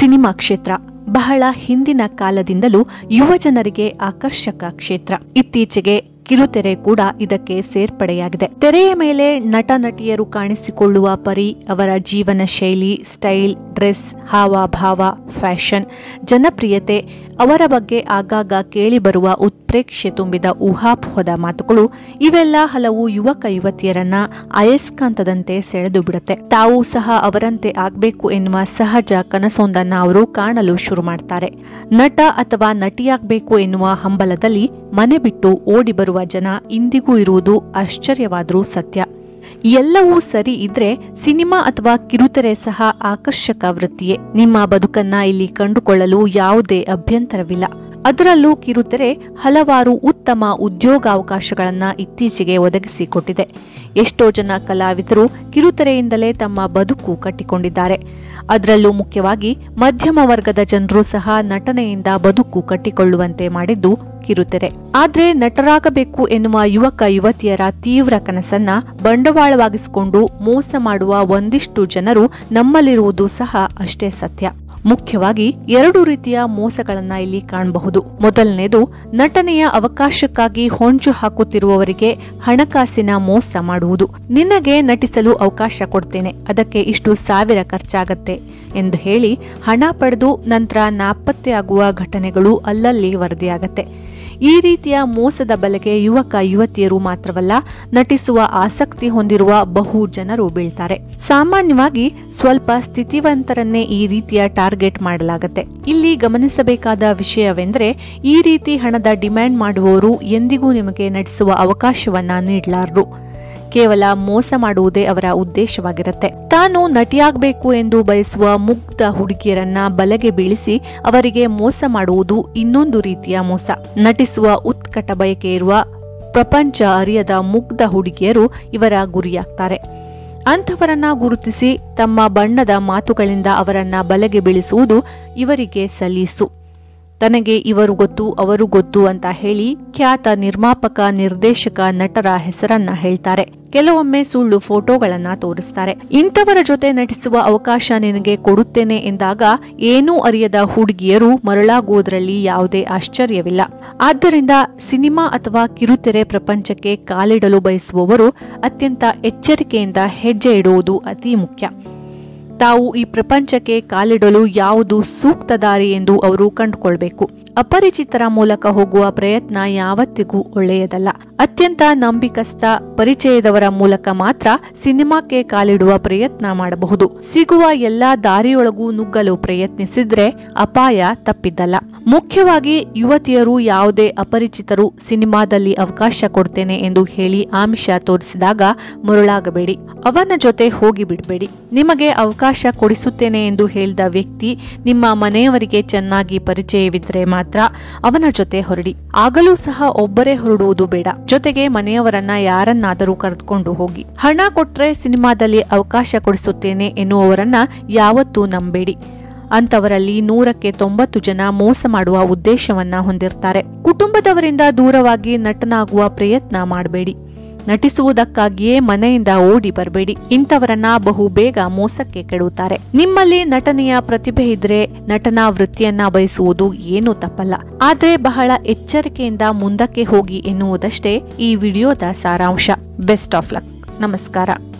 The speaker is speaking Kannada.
ಸಿನಿಮಾ ಕ್ಷೇತ್ರ ಬಹಳ ಹಿಂದಿನ ಕಾಲದಿಂದಲೂ ಯುವ ಜನರಿಗೆ ಆಕರ್ಷಕ ಕ್ಷೇತ್ರ ಇತ್ತೀಚೆಗೆ ಕಿರುತೆರೆ ಕೂಡ ಇದಕ್ಕೆ ಸೇರ್ಪಡೆಯಾಗಿದೆ ತೆರೆಯ ಮೇಲೆ ನಟ ನಟಿಯರು ಕಾಣಿಸಿಕೊಳ್ಳುವ ಪರಿ ಅವರ ಜೀವನ ಶೈಲಿ ಸ್ಟೈಲ್ ಡ್ರೆಸ್ ಹಾವಭಾವ ಫ್ಯಾಷನ್ ಜನಪ್ರಿಯತೆ ಅವರ ಬಗ್ಗೆ ಆಗಾಗ ಕೇಳಿಬರುವ ಉತ್ಪ್ರೇಕ್ಷೆ ತುಂಬಿದ ಊಹಾಪೋಹದ ಮಾತುಗಳು ಇವೆಲ್ಲ ಹಲವು ಯುವಕ ಯುವತಿಯರನ್ನ ಅಯಸ್ಕಾಂತದಂತೆ ಸೆಳೆದು ಬಿಡುತ್ತೆ ತಾವು ಸಹ ಅವರಂತೆ ಆಗ್ಬೇಕು ಎನ್ನುವ ಸಹಜ ಕನಸೊಂದನ್ನ ಅವರು ಕಾಣಲು ಶುರು ಮಾಡ್ತಾರೆ ನಟ ಅಥವಾ ನಟಿಯಾಗಬೇಕು ಎನ್ನುವ ಹಂಬಲದಲ್ಲಿ ಮನೆ ಬಿಟ್ಟು ಓಡಿ ಬರುವ ಜನ ಇಂದಿಗೂ ಇರುವುದು ಆಶ್ಚರ್ಯವಾದರೂ ಸತ್ಯ ಎಲ್ಲವೂ ಸರಿ ಇದ್ರೆ ಸಿನಿಮಾ ಅಥವಾ ಕಿರುತೆರೆ ಸಹ ಆಕರ್ಷಕ ವೃತ್ತಿಯೇ ನಿಮ್ಮ ಬದುಕನ್ನ ಇಲ್ಲಿ ಕಂಡುಕೊಳ್ಳಲು ಯಾವುದೇ ಅಭ್ಯಂತರವಿಲ್ಲ ಅದರಲ್ಲೂ ಕಿರುತೆರೆ ಹಲವಾರು ಉತ್ತಮ ಉದ್ಯೋಗಾವಕಾಶಗಳನ್ನ ಇತ್ತೀಚೆಗೆ ಒದಗಿಸಿಕೊಟ್ಟಿದೆ ಎಷ್ಟೋ ಜನ ಕಲಾವಿದರು ಕಿರುತೆರೆಯಿಂದಲೇ ತಮ್ಮ ಬದುಕು ಕಟ್ಟಿಕೊಂಡಿದ್ದಾರೆ ಅದರಲ್ಲೂ ಮುಖ್ಯವಾಗಿ ಮಧ್ಯಮ ವರ್ಗದ ಜನರು ಸಹ ನಟನೆಯಿಂದ ಬದುಕು ಕಟ್ಟಿಕೊಳ್ಳುವಂತೆ ಮಾಡಿದ್ದು ಕಿರುತೆರೆ ಆದ್ರೆ ನಟರಾಗಬೇಕು ಎನ್ನುವ ಯುವಕ ಯುವತಿಯರ ತೀವ್ರ ಕನಸನ್ನ ಬಂಡವಾಳವಾಗಿಸಿಕೊಂಡು ಮೋಸ ಮಾಡುವ ಒಂದಿಷ್ಟು ಜನರು ನಮ್ಮಲ್ಲಿರುವುದು ಸಹ ಅಷ್ಟೇ ಸತ್ಯ ಮುಖ್ಯವಾಗಿ ಎರಡು ರೀತಿಯ ಮೋಸಗಳನ್ನ ಇಲ್ಲಿ ಕಾಣಬಹುದು ಮೊದಲನೇದು ನಟನೆಯ ಅವಕಾಶಕ್ಕಾಗಿ ಹೊಂಚು ಹಾಕುತ್ತಿರುವವರಿಗೆ ಹಣಕಾಸಿನ ಮೋಸ ಮಾಡುವುದು ನಿನಗೆ ನಟಿಸಲು ಅವಕಾಶ ಕೊಡ್ತೇನೆ ಅದಕ್ಕೆ ಇಷ್ಟು ಸಾವಿರ ಖರ್ಚಾಗತ್ತೆ ಎಂದು ಹೇಳಿ ಹಣ ಪಡೆದು ನಂತರ ನಾಪತ್ತೆಯಾಗುವ ಘಟನೆಗಳು ಅಲ್ಲಲ್ಲಿ ವರದಿಯಾಗತ್ತೆ ಈ ರೀತಿಯ ಮೋಸದ ಬಲೆಗೆ ಯುವಕ ಯುವತಿಯರು ಮಾತ್ರವಲ್ಲ ನಟಿಸುವ ಆಸಕ್ತಿ ಹೊಂದಿರುವ ಬಹು ಜನರು ಬೀಳ್ತಾರೆ ಸಾಮಾನ್ಯವಾಗಿ ಸ್ವಲ್ಪ ಸ್ಥಿತಿವಂತರನ್ನೇ ಈ ರೀತಿಯ ಟಾರ್ಗೆಟ್ ಮಾಡಲಾಗತ್ತೆ ಇಲ್ಲಿ ಗಮನಿಸಬೇಕಾದ ವಿಷಯವೆಂದರೆ ಈ ರೀತಿ ಹಣದ ಡಿಮ್ಯಾಂಡ್ ಮಾಡುವವರು ಎಂದಿಗೂ ನಿಮಗೆ ನಟಿಸುವ ಅವಕಾಶವನ್ನ ನೀಡಲಾರರು ಕೇವಲ ಮೋಸ ಮಾಡುವುದೇ ಅವರ ಉದ್ದೇಶವಾಗಿರುತ್ತೆ ತಾನು ನಟಿಯಾಗಬೇಕು ಎಂದು ಬಯಸುವ ಮುಗ್ಧ ಹುಡುಗಿಯರನ್ನ ಬಲೆಗೆ ಬೀಳಿಸಿ ಅವರಿಗೆ ಮೋಸ ಮಾಡುವುದು ಇನ್ನೊಂದು ರೀತಿಯ ಮೋಸ ನಟಿಸುವ ಉತ್ಕಟ ಬಯಕೆ ಇರುವ ಪ್ರಪಂಚ ಅರಿಯದ ಮುಗ್ಧ ಹುಡುಗಿಯರು ಇವರ ಗುರಿಯಾಗ್ತಾರೆ ಅಂಥವರನ್ನ ಗುರುತಿಸಿ ತಮ್ಮ ಬಣ್ಣದ ಮಾತುಗಳಿಂದ ಅವರನ್ನ ಬಲೆಗೆ ಬೀಳಿಸುವುದು ಇವರಿಗೆ ಸಲೀಸು ತನಗೆ ಇವರು ಗೊತ್ತು ಅವರು ಗೊತ್ತು ಅಂತ ಹೇಳಿ ಖ್ಯಾತ ನಿರ್ಮಾಪಕ ನಿರ್ದೇಶಕ ನಟರ ಹೆಸರನ್ನ ಹೇಳ್ತಾರೆ ಕೆಲವೊಮ್ಮೆ ಸುಳ್ಳು ಫೋಟೋಗಳನ್ನ ತೋರಿಸ್ತಾರೆ ಇಂಥವರ ಜೊತೆ ನಟಿಸುವ ಅವಕಾಶ ನಿನಗೆ ಕೊಡುತ್ತೇನೆ ಎಂದಾಗ ಏನೂ ಅರಿಯದ ಹುಡುಗಿಯರು ಮರಳಾಗುವುದರಲ್ಲಿ ಯಾವುದೇ ಆಶ್ಚರ್ಯವಿಲ್ಲ ಆದ್ದರಿಂದ ಸಿನಿಮಾ ಅಥವಾ ಕಿರುತೆರೆ ಪ್ರಪಂಚಕ್ಕೆ ಕಾಲಿಡಲು ಬಯಸುವವರು ಅತ್ಯಂತ ಎಚ್ಚರಿಕೆಯಿಂದ ಹೆಜ್ಜೆ ಇಡುವುದು ಅತಿ ಮುಖ್ಯ ತಾವು ಈ ಪ್ರಪಂಚಕ್ಕೆ ಕಾಲಿಡಲು ಯಾವುದು ಸೂಕ್ತ ದಾರಿ ಎಂದು ಅವರು ಕಂಡುಕೊಳ್ಬೇಕು ಅಪರಿಚಿತರ ಮೂಲಕ ಹೋಗುವ ಪ್ರಯತ್ನ ಯಾವತ್ತಿಗೂ ಒಳ್ಳೆಯದಲ್ಲ ಅತ್ಯಂತ ನಂಬಿಕಸ್ಥ ಪರಿಚಯದವರ ಮೂಲಕ ಮಾತ್ರ ಸಿನಿಮಾಕ್ಕೆ ಕಾಲಿಡುವ ಪ್ರಯತ್ನ ಮಾಡಬಹುದು ಸಿಗುವ ಎಲ್ಲಾ ದಾರಿಯೊಳಗೂ ನುಗ್ಗಲು ಪ್ರಯತ್ನಿಸಿದ್ರೆ ಅಪಾಯ ತಪ್ಪಿದ್ದಲ್ಲ ಮುಖ್ಯವಾಗಿ ಯುವತಿಯರು ಯಾವುದೇ ಅಪರಿಚಿತರು ಸಿನಿಮಾದಲ್ಲಿ ಅವಕಾಶ ಕೊಡ್ತೇನೆ ಎಂದು ಹೇಳಿ ಆಮಿಷ ತೋರಿಸಿದಾಗ ಮರುಳಾಗಬೇಡಿ ಅವನ ಜೊತೆ ಹೋಗಿ ಬಿಡಬೇಡಿ ನಿಮಗೆ ಅವಕಾಶ ಕೊಡಿಸುತ್ತೇನೆ ಎಂದು ಹೇಳಿದ ವ್ಯಕ್ತಿ ನಿಮ್ಮ ಮನೆಯವರಿಗೆ ಚೆನ್ನಾಗಿ ಪರಿಚಯವಿದ್ದರೆ ಮಾತ್ರ ಅವನ ಜೊತೆ ಹೊರಡಿ ಆಗಲೂ ಸಹ ಒಬ್ಬರೇ ಹೊರಡುವುದು ಬೇಡ ಜೊತೆಗೆ ಮನೆಯವರನ್ನ ಯಾರನ್ನಾದರೂ ಕರೆದುಕೊಂಡು ಹೋಗಿ ಹಣ ಕೊಟ್ರೆ ಸಿನಿಮಾದಲ್ಲಿ ಅವಕಾಶ ಕೊಡಿಸುತ್ತೇನೆ ಎನ್ನುವವರನ್ನ ಯಾವತ್ತೂ ನಂಬೇಡಿ ಅಂತವರಲ್ಲಿ ನೂರಕ್ಕೆ ತೊಂಬತ್ತು ಜನ ಮೋಸ ಮಾಡುವ ಉದ್ದೇಶವನ್ನ ಹೊಂದಿರ್ತಾರೆ ಕುಟುಂಬದವರಿಂದ ದೂರವಾಗಿ ನಟನಾಗುವ ಪ್ರಯತ್ನ ಮಾಡಬೇಡಿ ನಟಿಸುವುದಕ್ಕಾಗಿಯೇ ಮನೆಯಿಂದ ಓಡಿ ಬರಬೇಡಿ ಇಂಥವರನ್ನ ಬಹು ಬೇಗ ಮೋಸಕ್ಕೆ ಕೆಡುತ್ತಾರೆ ನಿಮ್ಮಲ್ಲಿ ನಟನೆಯ ಪ್ರತಿಭೆ ಇದ್ರೆ ನಟನಾ ವೃತ್ತಿಯನ್ನ ಬಯಸುವುದು ಏನೂ ತಪ್ಪಲ್ಲ ಆದ್ರೆ ಬಹಳ ಎಚ್ಚರಿಕೆಯಿಂದ ಮುಂದಕ್ಕೆ ಹೋಗಿ ಎನ್ನುವುದಷ್ಟೇ ಈ ವಿಡಿಯೋದ ಸಾರಾಂಶ ಬೆಸ್ಟ್ ಆಫ್ ಲಕ್ ನಮಸ್ಕಾರ